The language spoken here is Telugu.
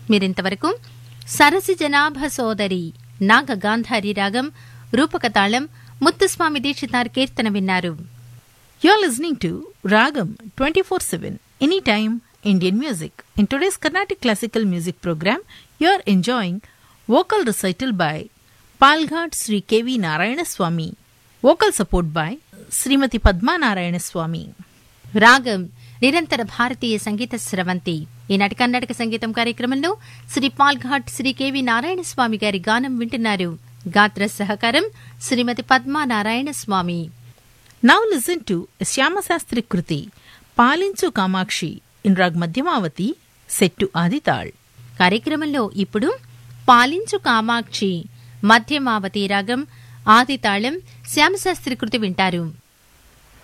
మీరింతవరకు సరసి జనాభ సోదరి నాగ గాంధారి రాగం రూపక తాళం ముత్తుస్వామి దీక్షితార్ కీర్తన విన్నారు You're listening to Ragam 24/7 anytime Indian music. In today's Carnatic classical music program, you're enjoying vocal recital by Palghat Sri KV Narayana Swami. Vocal support by Srimati Padma Narayana Swami. రాగం నిరంతర భారతీయ సంగీత స్రవంతి ఈనాటి కర్ణాటక సంగీతం కార్యక్రమంలో శ్రీ పాల్ఘాట్ శ్రీ కెవి నారాయణ స్వామి గారి గానం వింటున్నారు గాత్ర సహకారం శ్రీమతి పద్మా నారాయణ స్వామి Now listen to Shyama Sastri Kruti Palinchu Kamakshi in Rag Madhyamavati set to Adital. కార్యక్రమంలో ఇప్పుడు పాలించు కామాక్షి మధ్యమావతి రాగం ఆది తాళం శ్యామశాస్త్రి కృతి వింటారు